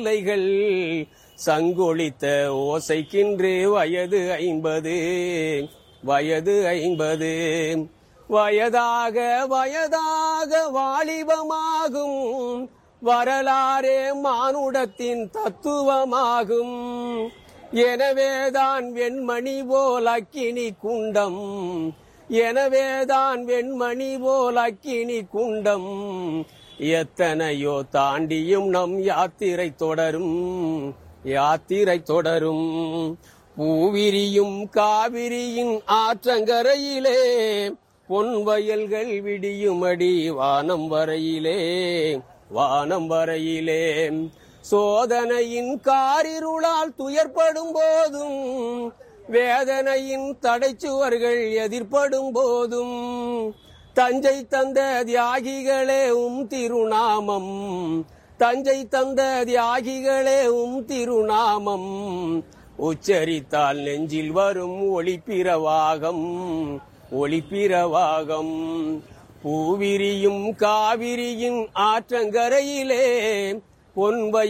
பிள்ளைகள் சங்கொழித்த ஓசைக்கின்று வயது ஐம்பது வயது ஐம்பது வயதாக வயதாக வாலிபமாகும் வரலாறே மானுடத்தின் தத்துவமாகும் எனவேதான் வெண்மணி போல் அக்கினி குண்டம் எனவேதான் வெண்மணி போல் அக்கினி குண்டம் எத்தனையோ தாண்டியும் நம் யாத்திரை தொடரும் யாத்திரை தொடரும் பூவிரியும் காவிரியின் ஆற்றங்கரையிலே பொன் வயல்கள் விடியுமடி வானம் வரையிலே வானம் வரையிலே சோதனையின் காரிருளால் துயர்படும் போதும் வேதனையின் தடைச்சுவர்கள் எதிர்ப்படும் போதும் தஞ்சை தந்த தியாகிகளே உம் திருநாமம் தஞ்சை தந்த தியாகிகளே உம் திருநாமம் உச்சரித்தால் நெஞ்சில் வரும் ஒளிப்பிரவாகம் ஒளிப்பிரவாகம் பூவிரியும் காவிரியின் ஆற்றங்கரையிலே பொன்வை